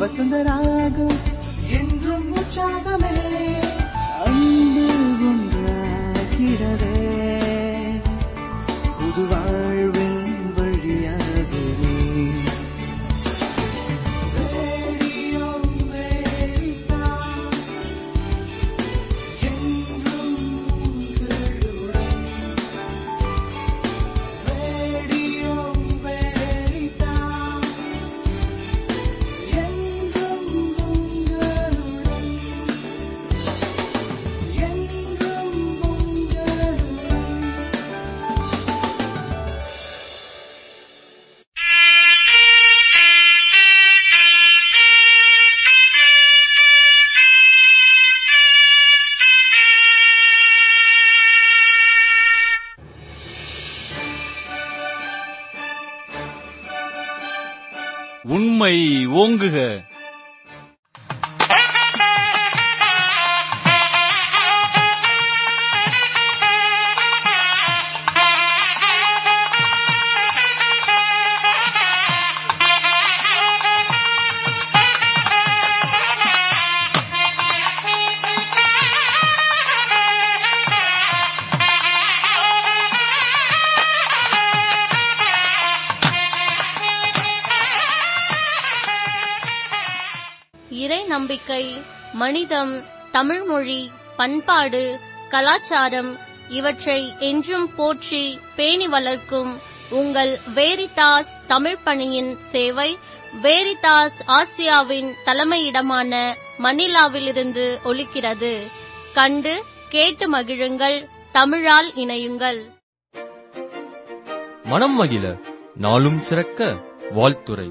வசந்தராகம் என்றும் உற்சாகமே அன்பு ஒன்றாகிடவே புது வாழ்வின் வழியாகவே ரேடியோ அமெரிக்கா, என்றும் உங்களுடன். ரேடியோ அமெரிக்கா, என்றும் உங்களுடன். என்றும் உங்களுடன். உண்மை ஓங்குக இறை நம்பிக்கை மனிதம் தமிழ்மொழி பண்பாடு கலாச்சாரம் இவற்றை என்றும் போற்றி பேணி வளர்க்கும் உங்கள் வேரிதாஸ் தமிழ் பணியின் சேவை வேரிதாஸ் ஆசியாவின் தலைமையிடமான மணிலாவிலிருந்து ஒலிக்கிறது கண்டு கேட்டு மகிழுங்கள் தமிழால் இணையுங்கள் மனம் மகிழ நாளும் சிறக்க வாழ்த்துரை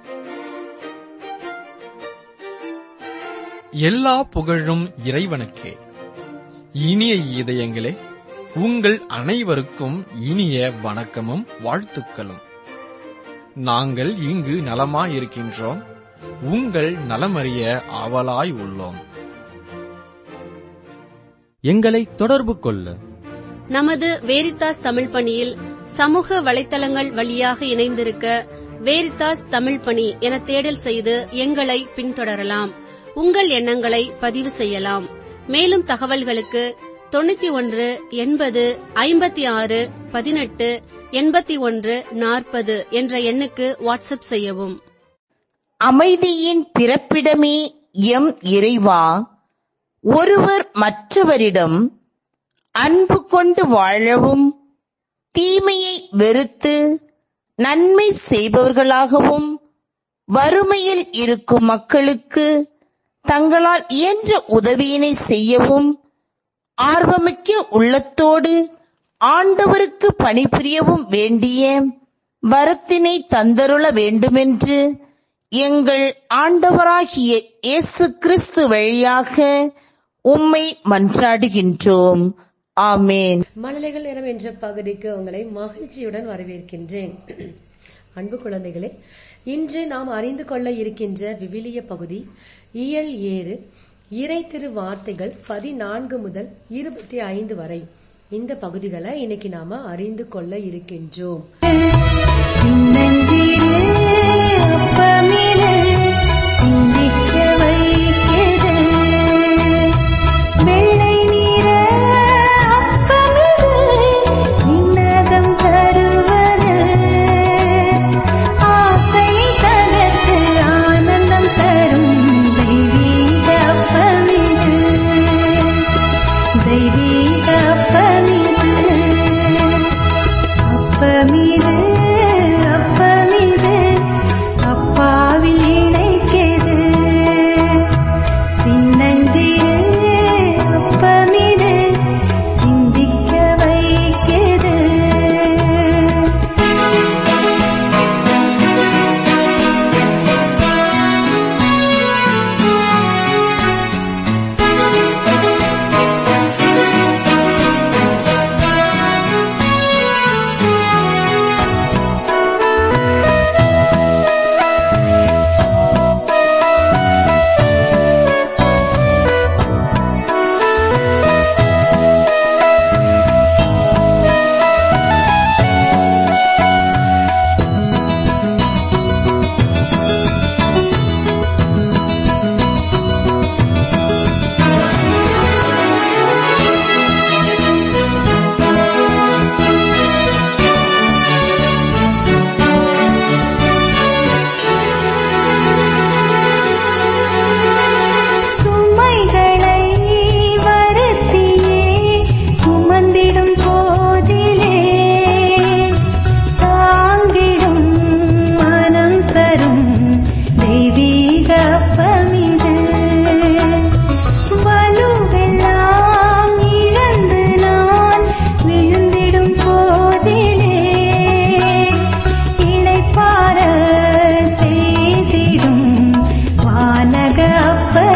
எல்லா புகழும் இறைவனுக்கே இனிய இதயங்களே உங்கள் அனைவருக்கும் இனிய வணக்கமும் வாழ்த்துக்களும் நாங்கள் இங்கு நலமாயிருக்கின்றோம் உங்கள் நலமறிய ஆவலாய் உள்ளோம் எங்களை தொடர்பு கொள்ள நமது வேரித்தாஸ் தமிழ் பணியில் சமூக வலைத்தளங்கள் வழியாக இணைந்திருக்க வேரித்தாஸ் தமிழ் பணி என தேடல் செய்து எங்களை பின்தொடரலாம் உங்கள் எண்ணங்களை பதிவு செய்யலாம் மேலும் தகவல்களுக்கு தொண்ணூத்தி ஒன்று எண்பது ஐம்பத்தி ஆறு பதினெட்டு எண்பத்தி ஒன்று நாற்பது என்ற எண்ணுக்கு வாட்ஸ்அப் செய்யவும் அமைதியின் பிறப்பிடமே எம் இறைவா ஒருவர் மற்றவரிடம் அன்பு கொண்டு வாழவும் தீமையை வெறுத்து நன்மை செய்பவர்களாகவும் வறுமையில் இருக்கும் மக்களுக்கு தங்களால் இயன்ற உதவியினை செய்யவும் ஆர்வமிக்க உள்ளத்தோடு ஆண்டவருக்கு பணிபுரியவும் வேண்டிய வரத்தினை தந்தருள வேண்டுமென்று எங்கள் ஆண்டவராகிய இயேசு கிறிஸ்து வழியாக உம்மை மன்றாடுகின்றோம் ஆமேன் மழலைகள் நேரம் என்ற பகுதிக்கு உங்களை மகிழ்ச்சியுடன் வரவேற்கின்றேன் அன்பு குழந்தைகளே இன்று நாம் அறிந்து கொள்ள இருக்கின்ற விவிலிய பகுதி இயல் ஏறு இறை திரு வார்த்தைகள் பதினான்கு முதல் இருபத்தி ஐந்து வரை இந்த பகுதிகளை இன்னைக்கு நாம அறிந்து கொள்ள இருக்கின்றோம் சின்னஞ்சிறு அப்பமிலே சிந்திக்க வைக்கிறது. வெள்ளை நிற அப்பமிது விண்ணகம் தருவது. ஆசை தகர்த்து ஆனந்தம் தரும் தெய்வீக அப்பமிது. தெய்வீக அப்பமிது அப்பமிது அப்பமிது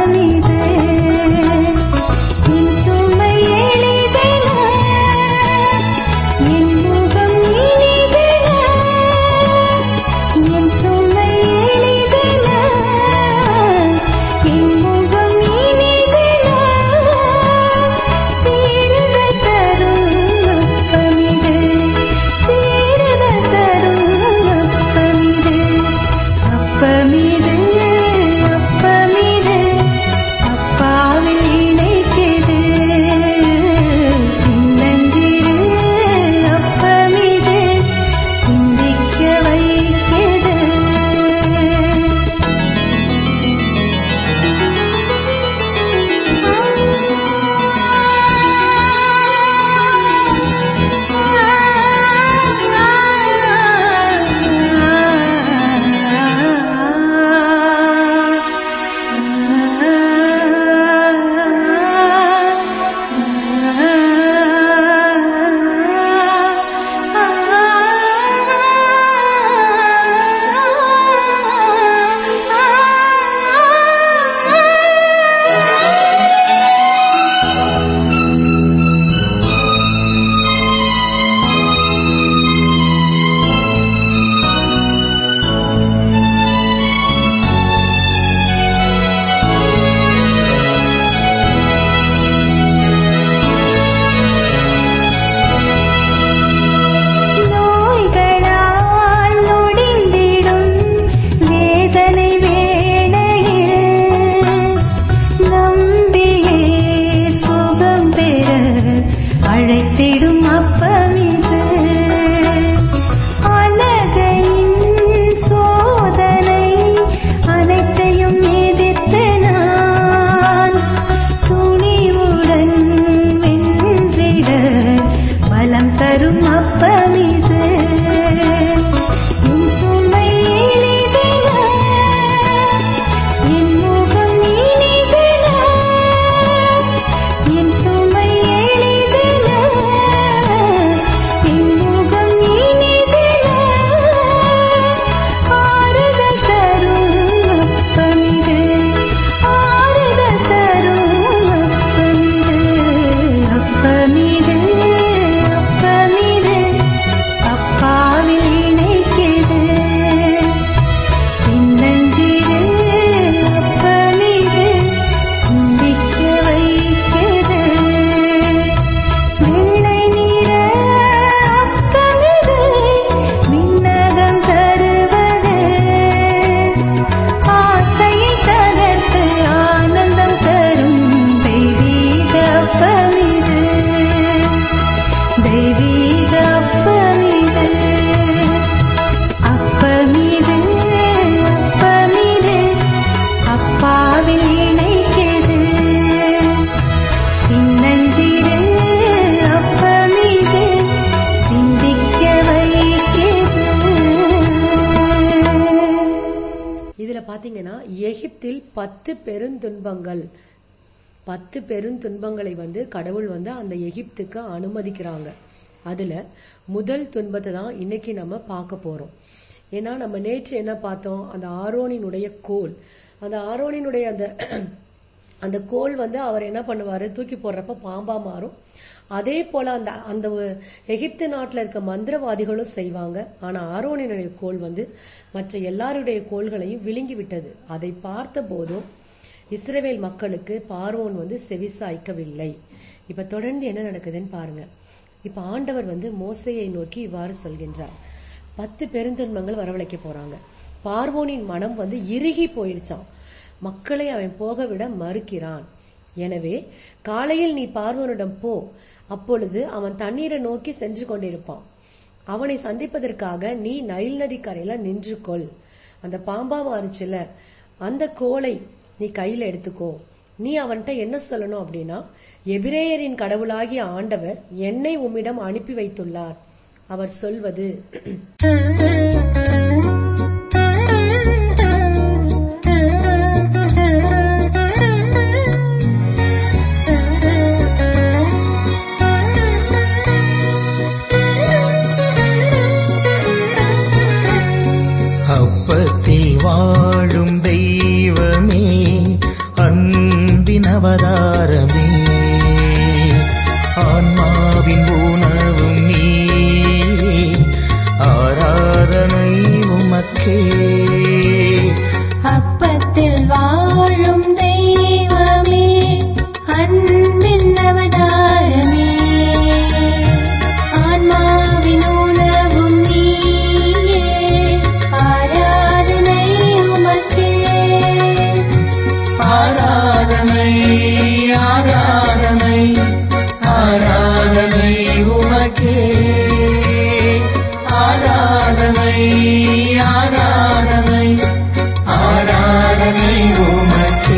அப்பமிது என் சுமை எளிதென என் முகம் இனிதென என் சுமை எளிதென என் முகம் இனிதென தீருதல் தரும் அப்பமிது தீருதல் தரும் அப்பமிது அப்பமிது அப்பமிது அப்பாவில் இணைக்குது சின்னஞ்சிறு அப்பமிது சிந்திக்க வைக்குது நோய்களால் நொடிந்திடும் வேதனை வேளையில் நம்பியே சுகம் பெற அழைத்திடும் அப்பமிது அழகையின் சோதனை அனைத்தையும் எதிர்த்து நான் துணிவுடன் வென்றிட பலம் தரும் அப்பமிது என் சுமை எளிதென என் முகம் இனிதென என் சுமை எளிதென என் முகம் இனிதென ஆறுதல் தரும் அப்பமிது ஆறுதல் தரும் அப்பமிது அப்பமிது அப்பமிது அப்பாவில் இணைக்குது சின்னஞ்சிறு அப்பமிது சிந்திக்க வைக்குது வெள்ளை நிற அப்பமிது விண்ணகம் தருவது ஆசையை தகர்த்து ஆனந்தம் தரும் தெய்வீக அப்பமிது தெய்வீக அப்பமிது அப்பமிது அப்பமிது அப்பாவில் இணைக்குது சின்னஞ்சிறு அப்பமிது சிந்திக்க வைக்குது இதுல பாத்தீங்கன்னா எகிப்தில் பத்து பெருந்துன்பங்கள் பத்து பெருந்துன்பங்களை வந்து கடவுள் வந்து அந்த எகிப்துக்கு அனுமதிக்கிறாங்க அதுல முதல் துன்பத்தை தான் இன்னைக்கு நம்ம பார்க்க போறோம் ஏன்னா நம்ம நேற்று என்ன பார்த்தோம் அந்த ஆரோனினுடைய கோல் அந்த ஆரோனினுடைய அந்த அந்த கோல் வந்து அவர் என்ன பண்ணுவாரு தூக்கி போடுறப்ப பாம்பா மாறும் அதே போல அந்த அந்த எகிப்து நாட்டுல இருக்க மந்திரவாதிகளும் செய்வாங்க ஆனா ஆரோனினுடைய கோல் வந்து மற்ற எல்லாருடைய கோள்களையும் விழுங்கி விட்டது அதை பார்த்த போதும் இஸ்ரவேல் மக்களுக்கு பார்வோன் வந்து செவிசாய்க்கவில்லை இப்ப தொடர்ந்து என்ன நடக்குதுன்னு பாருங்க இப்ப ஆண்டவர் வந்து மோசையை நோக்கி இவ்வாறு சொல்கின்றார் பத்து பெருந்துன்பங்கள் வரவழைக்க போறாங்க பார்வோனின் மனம் வந்து இறுகி போயிடுச்சான் மக்களை அவன் போக விட மறுக்கிறான் எனவே காலையில் நீ பார்வோனிடம் போ அப்பொழுது அவன் தண்ணீரை நோக்கி சென்று கொண்டிருப்பான் அவனை சந்திப்பதற்காக நீ நைல் நதி கரையில நின்று கொள் அந்த பாம்பா மாறுச்சுல அந்த கோலை நீ கையில எடுத்துக்கோ நீ அவன்கிட்ட என்ன சொல்லணும் அப்படின்னா எபிரேயரின் கடவுளாகிய ஆண்டவர் என்னை உம்மிடம் அனுப்பி வைத்துள்ளார் அவர் சொல்வது அப்பத்தில் வாழும் தெய்வமே அன்பு அவதாரமே ஆன்மாவின் உணவும் நீ ஆராதனை உமக்கே அப்பத்தில் வாழும் தெய்வமே அன்பின் அவதாரமே ஆன்மாவின் உணவும் நீயே ஆராதனை உமக்கே ஆராதனை ஆராதனை ஆராதனை உமக்கே ஆராதனை ஆராதனை ஆராதனை உமக்கே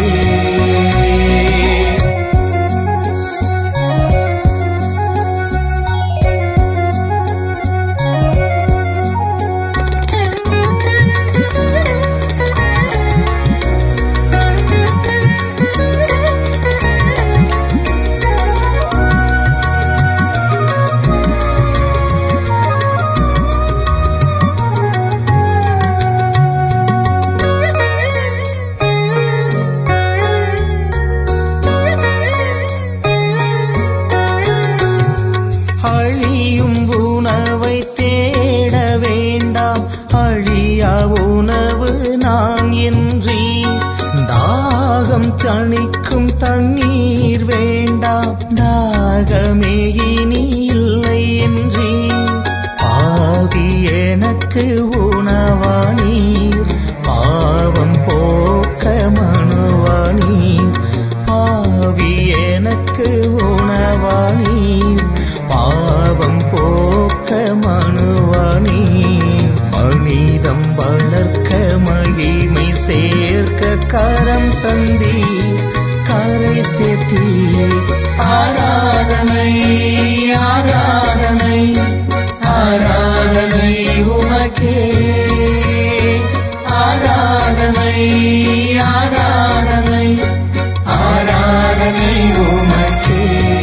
அழியும் உணவை தேட வேண்டாம் அழியா உணவு நாம் என்றி தாகம் தணிக்கும் தண்ணீர் வேண்டாம் தாகமே இனி இல்லை என்றி ஆவி எனக்கு உணவா நீர் பாவம் போக்க மனுவா நீர் பாவி எனக்கு உணவா நீர் பாவம் போக்க மனுவா நீர் மனிதம் வளர்க்க மகிமை சேர்க்க கரம் தந்தீர் கரை சேர்த்தீர் ஆராதனை ஆராதனை ஆராதனை உமக்கே ஆராதனை ஆராதனை ஆராதனை உமக்கே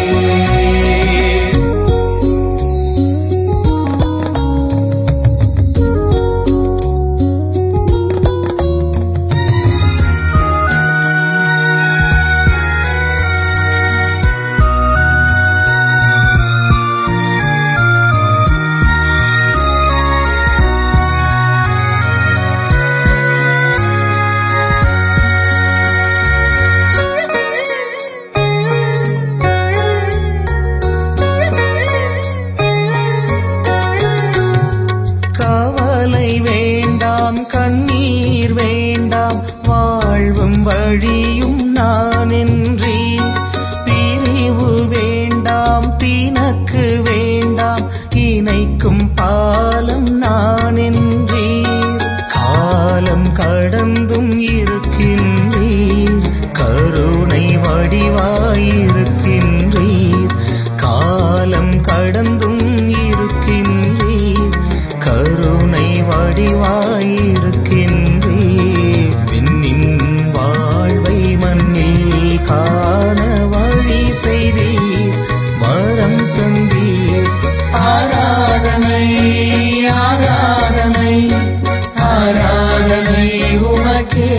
கவலை வேண்டாம் கண்ணீர் வேண்டாம் வாழ்வும் வழியும் நான் என்றே பிரிவு வேண்டாம் பிணக்கு வேண்டாம் இணைக்கும் பாலம் நான் என்றீர் காலம் கடந்தும் இருக்கின்றீர் கருணை வடிவாயிருக்கின்றீர் காலம் கடந்தும் இருக்கின்றீர் கருணை வடிவாயிருக்கின்றீர் விண்ணின் வாழ்வை மண்ணில் காண வழி செய்தீர் வரம் தந்தீர் ஆராதனை ஆராதனை ஆராதனை உமக்கே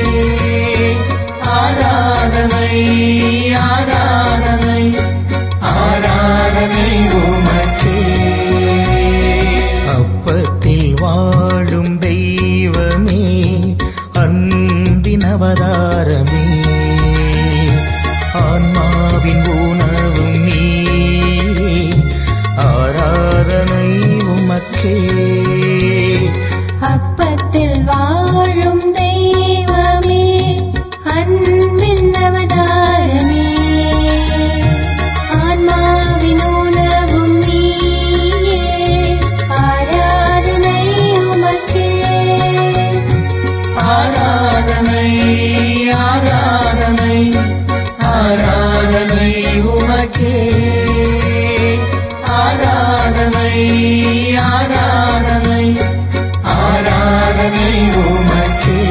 ஆராதனை ஆராதனை ஆராதனை உமக்கே அப்பத்தில் வாழும் தெய்வமே அன்பின் அவதாரமே ஆன்மாவின் உணவும் நீ ஆராதனை உமக்கே அப்பத்தில் வாழும் தெய்வமே அன்பின் அவதாரமே ஆன்மாவின் உணவும் நீயே ஆராதனை உமக்கே ஆராதனை ஆராதனை ஆராதனை உமக்கே ஆராதனை ஆராதனை ஆராதனை உமக்கே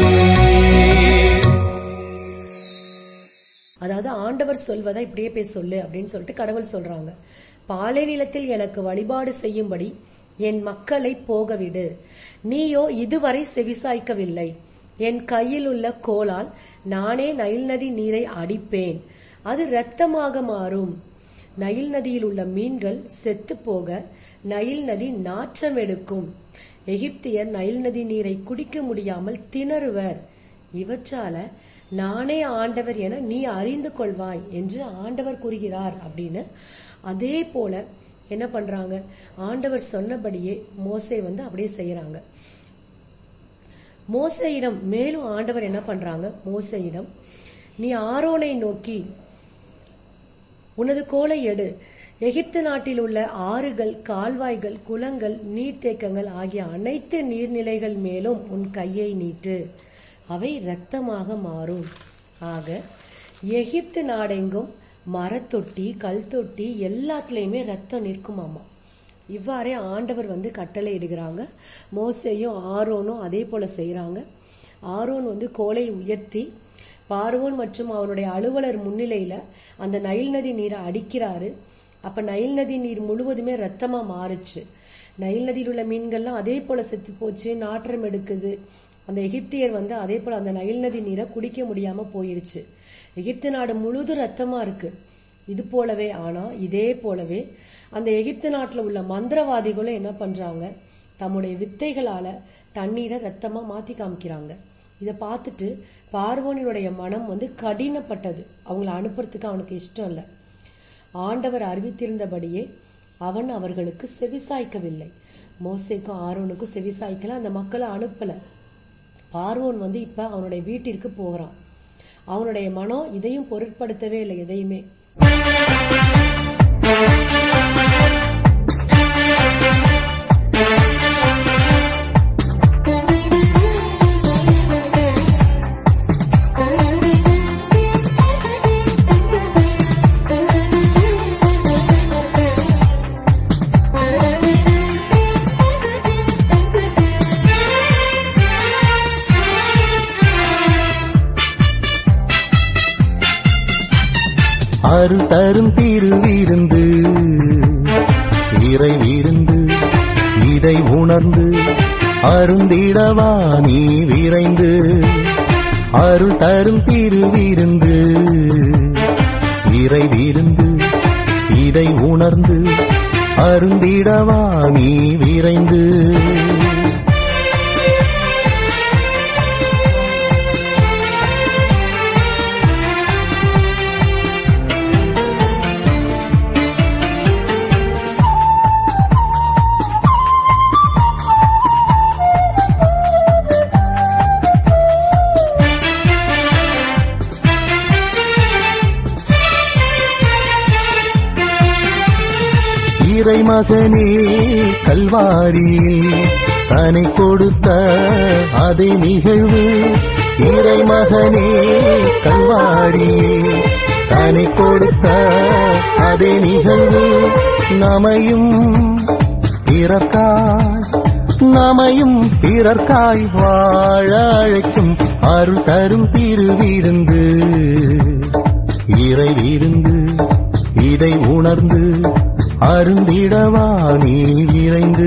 அதாவது ஆண்டவர் சொல்வதை இப்படியே போய் சொல்லு அப்படின்னு சொல்லிட்டு கடவுள் சொல்றாங்க பாலை நிலத்தில் எனக்கு வழிபாடு செய்யும்படி என் மக்களை போகவிடு நீயோ இதுவரை செவிசாய்க்கவில்லை என் கையில் உள்ள கோலால் நானே நைல் நதி நீரை அடிப்பேன் அது இரத்தமாக மாறும் நைல் நதியில் உள்ள மீன்கள் செத்து போக நைல் நதி நாற்றம் எடுக்கும் எகிப்தியர் நைல் நதி நீரை குடிக்க முடியாமல் திணறுவர் இவற்றால நானே ஆண்டவர் என நீ அறிந்து கொள்வாய் என்று ஆண்டவர் கூறுகிறார் அப்படின்னு அதே போல என்ன பண்றாங்க ஆண்டவர் சொன்னபடியே மோசே வந்து அப்படியே செய்யறாங்க மோசையிடம் மேலும் ஆண்டவர் என்ன பண்றாங்க மோசையிடம் நீ ஆரோனை நோக்கி உனது கோலை எடு எகிப்து நாட்டில் உள்ள ஆறுகள் கால்வாய்கள் குளங்கள் நீர்த்தேக்கங்கள் ஆகிய அனைத்து நீர்நிலைகள் மேலும் உன் கையை நீட்டு அவை இரத்தமாக மாறும் ஆக எகிப்து நாடெங்கும் மரத்தொட்டி கல் தொட்டி எல்லாத்துலயுமே ரத்தம் நிற்குமாமா இவ்வாறே ஆண்டவர் வந்து கட்டளை இடுகிறாங்க மோசையும் ஆரோனும் அதே போல செய்யறாங்க ஆரோன் வந்து கோலை உயர்த்தி பார்வோன் மற்றும் அவனுடைய அலுவலர் முன்னிலையில அந்த நைல் நதி நீரை அடிக்கிறாரு அப்ப நைல் நதி நீர் முழுவதுமே ரத்தமா மாறுச்சு நைல் நதியில் உள்ள மீன்கள்லாம் அதே போல செத்து போச்சு நாற்றம் எடுக்குது அந்த எகிப்தியர் வந்து அதே போல அந்த நைல் நதி நீரை குடிக்க முடியாம போயிருச்சு எகிப்து நாடு முழுதும் ரத்தமா இருக்கு இது போலவே ஆனா இதே போலவே அந்த எகிப்து நாட்டுல உள்ள மந்திரவாதிகளும் என்ன பண்றாங்க தம்முடைய வித்தைகளால தண்ணீரை ரத்தமா மாத்தி காமிக்கிறாங்க இத பார்த்துட்டு பார்வோனினுடைய மனம் வந்து கடினப்பட்டது அவங்கள அனுப்புறதுக்கு அவனுக்கு இஷ்டம் இல்ல ஆண்டவர் அறிவித்திருந்தபடியே அவன் அவர்களுக்கு செவிசாய்க்கவில்லை மோசேக்கும் ஆரோனுக்கும் செவிசாய்க்கல அந்த மக்களை அனுப்பல பார்வோன் வந்து இப்ப அவனுடைய வீட்டிற்கு போகிறான் அவனுடைய மனம் இதையும் பொருட்படுத்தவே இல்லை எதையுமே அருள் தரும் திருவிருந்து இறை விருந்து இதை உணர்ந்து அருந்திடவா நீ விரைந்து அருள் தரும் திருவிருந்து இறை விருந்து இதை உணர்ந்து அருந்திடவா நீ விரைந்து இறைமகனே கல்வாரியில் தன்னை கொடுத்த அதே நிகழ்வு இறைமகனே கல்வாரியில் தன்னை கொடுத்த அதே நிகழ்வு நமையும் பிறர்க்காய் நமையும் பிறர்க்காய் வாழ அழைக்கும் அருள் தரும் திருவிருந்து இறை விருந்து இதை உணர்ந்து அருந்திடவா நீ விரைந்து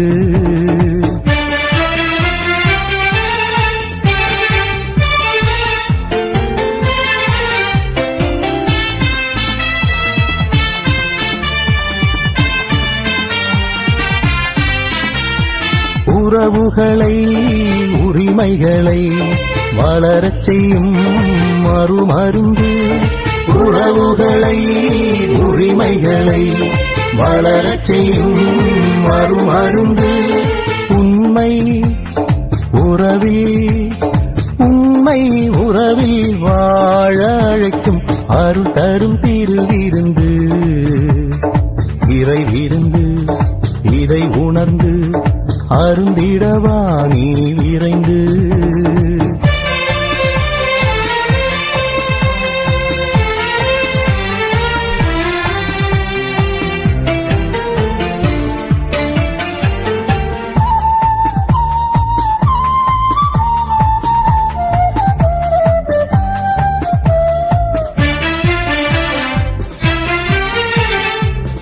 உறவுகளை உரிமைகளை வளரச் செய்யும் மறுமருந்து உறவுகளை உரிமைகளை வளரச் செய்யும் மறுமருந்து உண்மை உறவில் உண்மை உறவில் வாழ அழைக்கும் அருள் தரும் திருவிருந்து இறை விருந்து இதை உணர்ந்து அருந்திடவா நீ விரைந்து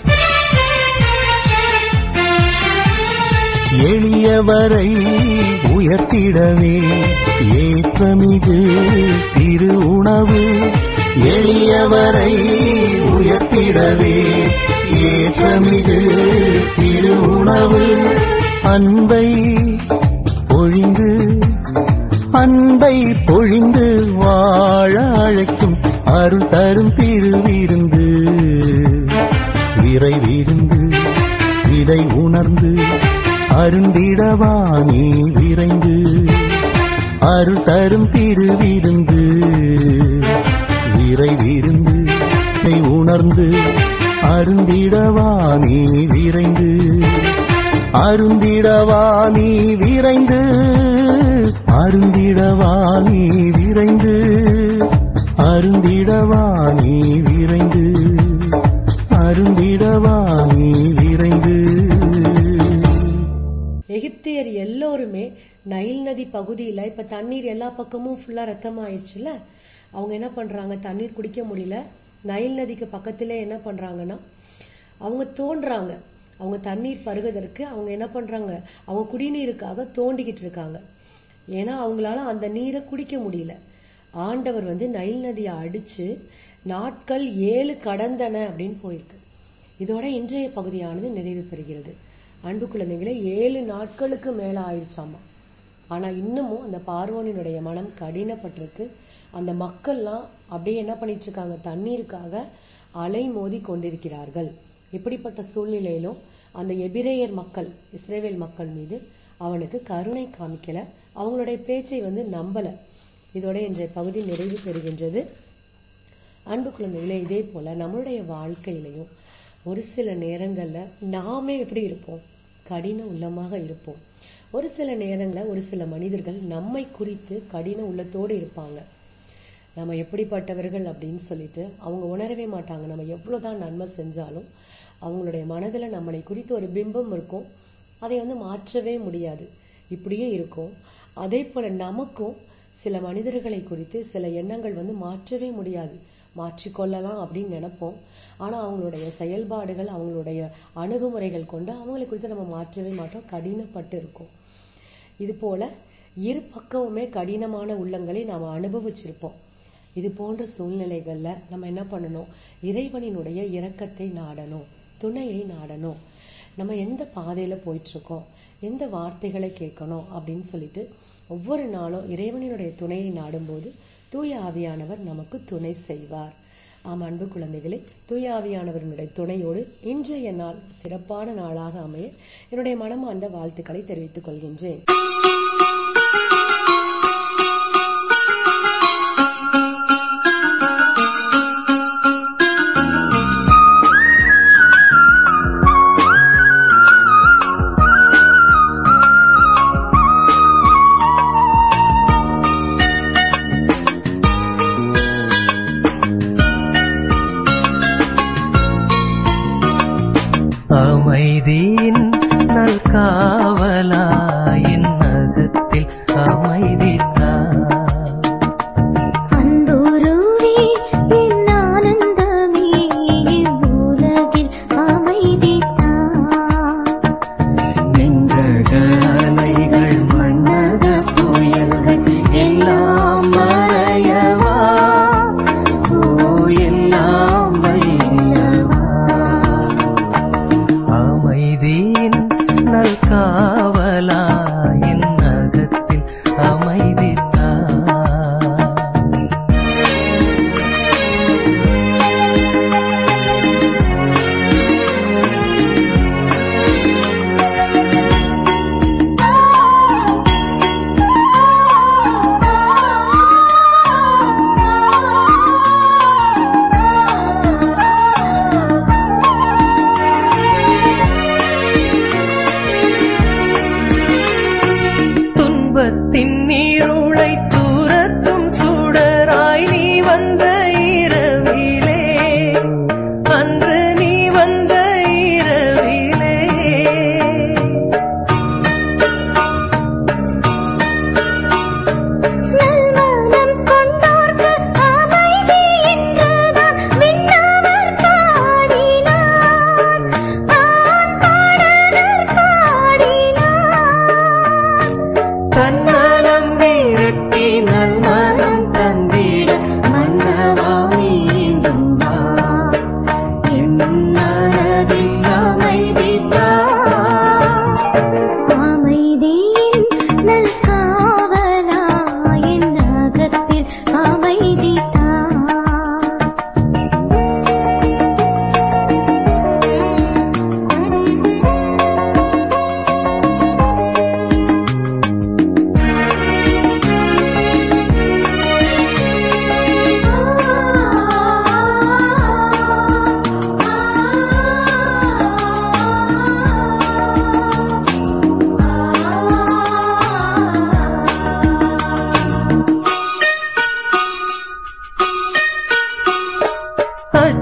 எளியவரை உயர்த்திடவே ஏற்றமிகு திரு உணவு எளியவரை உயர்த்திடவே ஏற்றமிகு திரு உணவு அன்பை பொழிந்து அன்பை பொழிந்து வாழ அழைக்கும் அருள் தரும் திருவிருந்து விரை விருந்து இதை உணர்ந்து அருந்திடவா நீ விரைந்து அருள் தரும் திருவிருந்து விரை விருந்து இதை உணர்ந்து அருந்திடவா நீ விரைந்து அருந்திடவா நீ விரைந்து அருந்திடவா நீ விரைந்து அருந்திடவா நீ விரைந்து அருந்திடவா நீ விரைந்து எகிப்தியர் எல்லோருமே நைல் நதி பகுதியில இப்ப தண்ணீர் எல்லா பக்கமும் ஃபுல்லா ரத்தமாயிருச்சுல அவங்க என்ன பண்றாங்க தண்ணீர் குடிக்க முடியல நைல் நதிக்கு பக்கத்திலே என்ன பண்றாங்கன்னா அவங்க தோன்றாங்க அவங்க தண்ணீர் பருகுவதற்கு அவங்க என்ன பண்றாங்க அவங்க குடிநீருக்காக தோண்டிக்கிட்டு இருக்காங்க ஏன்னா அவங்களால அந்த நீரை குடிக்க முடியல ஆண்டவர் வந்து நைல் நதியை அடிச்சு நாட்கள் ஏழு கடந்தன அப்படின்னு போயிருக்கு இதோட இன்றைய பகுதியானது நிறைவு பெறுகிறது அன்பு குழந்தைகளே ஏழு நாட்களுக்கு மேல ஆயிடுச்சாமா ஆனா இன்னமும் அந்த பார்வோனினுடைய மனம் கடினப்பட்டிருக்கு அந்த மக்கள்லாம் அப்படியே என்ன பண்ணிட்டு இருக்காங்க தண்ணீருக்காக அலை மோதி கொண்டிருக்கிறார்கள் இப்படிப்பட்ட சூழ்நிலையிலும் அந்த எபிரேயர் மக்கள் இஸ்ரேவேல் மக்கள் மீது அவனுக்கு கருணை காமிக்கல அவங்களுடைய பேச்சை வந்து நம்பல இதோட இன்றைய பகுதி நிறைவு பெறுகின்றது அன்பு குழந்தைகளே இதே போல நம்மளுடைய வாழ்க்கையிலையும் ஒரு சில நேரங்கள்ல நாமே எப்படி இருப்போம் கடின உள்ளமாக இருப்போம் ஒரு சில நேரங்கள்ல ஒரு சில மனிதர்கள் நம்மை குறித்து கடின உள்ளத்தோடு இருப்பாங்க நம்ம எப்படிப்பட்டவர்கள் அப்படின்னு சொல்லிட்டு அவங்க உணரவே மாட்டாங்க நம்ம எவ்வளவுதான் நன்மை செஞ்சாலும் அவங்களுடைய மனதுல நம்மளை குறித்து ஒரு பிம்பம் இருக்கும் அதை வந்து மாற்றவே முடியாது இப்படியே இருக்கும் அதே போல நமக்கும் சில மனிதர்களை குறித்து சில எண்ணங்கள் வந்து மாற்றவே முடியாது மாற்றிக்கொள்ளலாம் அப்படின்னு நினைப்போம் ஆனா அவங்களுடைய செயல்பாடுகள் அவங்களுடைய அணுகுமுறைகள் கொண்டு அவங்களை குறித்து நம்ம மாற்றவே மாட்டோம் கடினப்பட்டு இருக்கும் இது போல இரு பக்கமுமே கடினமான உள்ளங்களை நாம அனுபவிச்சிருப்போம் இது போன்ற சூழ்நிலைகள்ல நம்ம என்ன பண்ணணும் இறைவனினுடைய இரக்கத்தை நாடணும் துணையை நாடணும் நம்ம எந்த பாதையில போயிட்டு இருக்கோம் எந்த வார்த்தைகளை கேட்கணும் அப்படின்னு சொல்லிட்டு ஒவ்வொரு நாளும் இறைவனினுடைய துணையை நாடும்போது தூய ஆவியானவர் நமக்கு துணை செய்வார் ஆம் அன்பு குழந்தைகளே தூய ஆவியானவரினுடைய துணையோடு இன்றைய நாள் சிறப்பான நாளாக அமைய என்னுடைய மனமார்ந்த வாழ்த்துக்களை தெரிவித்துக் கொள்கின்றேன் அமைதியின் நல்காவலாயின் நகத்தில் அமைதி அன்புருவே என் ஆனந்தமே உலகில் அமைதி நெஞ்சகலைகள் மன்னக புயல்கள் எல்லாம் மறையவா ஓ எல்லாம் வல்லவா அமைதியின் நல்கா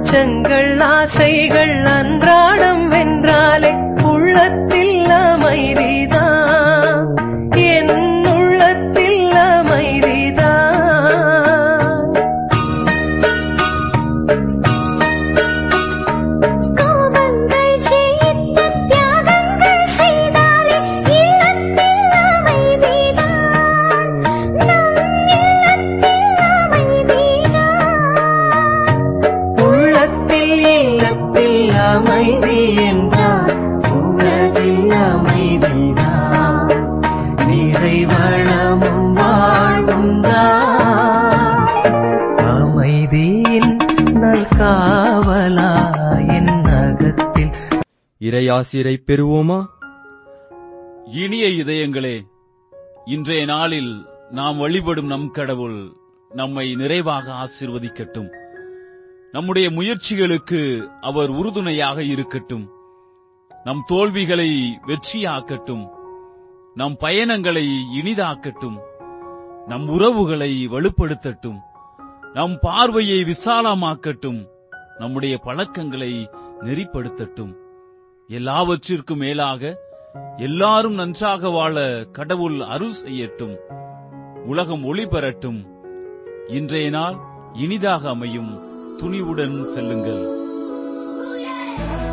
அச்சங்கள் ஆசைகள் அன்றாடம் வென்றாலே உள்ளத்தில் அமைதிதான் என் உள்ளத்தில் அமைதிதான் கோபங்கள் ஜெயித்து தியாகங்கள் செய்தாலே இல்லத்தில் அமைதிதான் நம் இல்லத்தில் அமைதிதான் உள்ளத்தில் இல்லத்தில் அமைதி என்றால் உலகில் அமைதிதான் நிறைவளமும் வாழ்வும் தான் அமைதியின் நல் காவலா என் அகத்தில் இறையாசிரை பெறுவோமா இனிய இதயங்களே இன்றைய நாளில் நாம் வழிபடும் நம் கடவுள் நம்மை நிறைவாக ஆசீர்வதிக்கட்டும் நம்முடைய முயற்சிகளுக்கு அவர் உறுதுணையாக இருக்கட்டும் நம் தோல்விகளை வெற்றியாக்கட்டும் நம் பயணங்களை இனிதாக்கட்டும் நம் உறவுகளை வலுப்படுத்தட்டும் நம் பார்வையை விசாலமாக்கட்டும் நம்முடைய பழக்கங்களை நெறிப்படுத்தட்டும் எல்லாவற்றிற்கும் மேலாக எல்லாரும் நன்றாக வாழ கடவுள் அருள் செய்யட்டும் உலகம் ஒளி பெறட்டும் இன்றைய நாள் இனிதாக அமையும் துணிவுடன் செல்லுங்கள்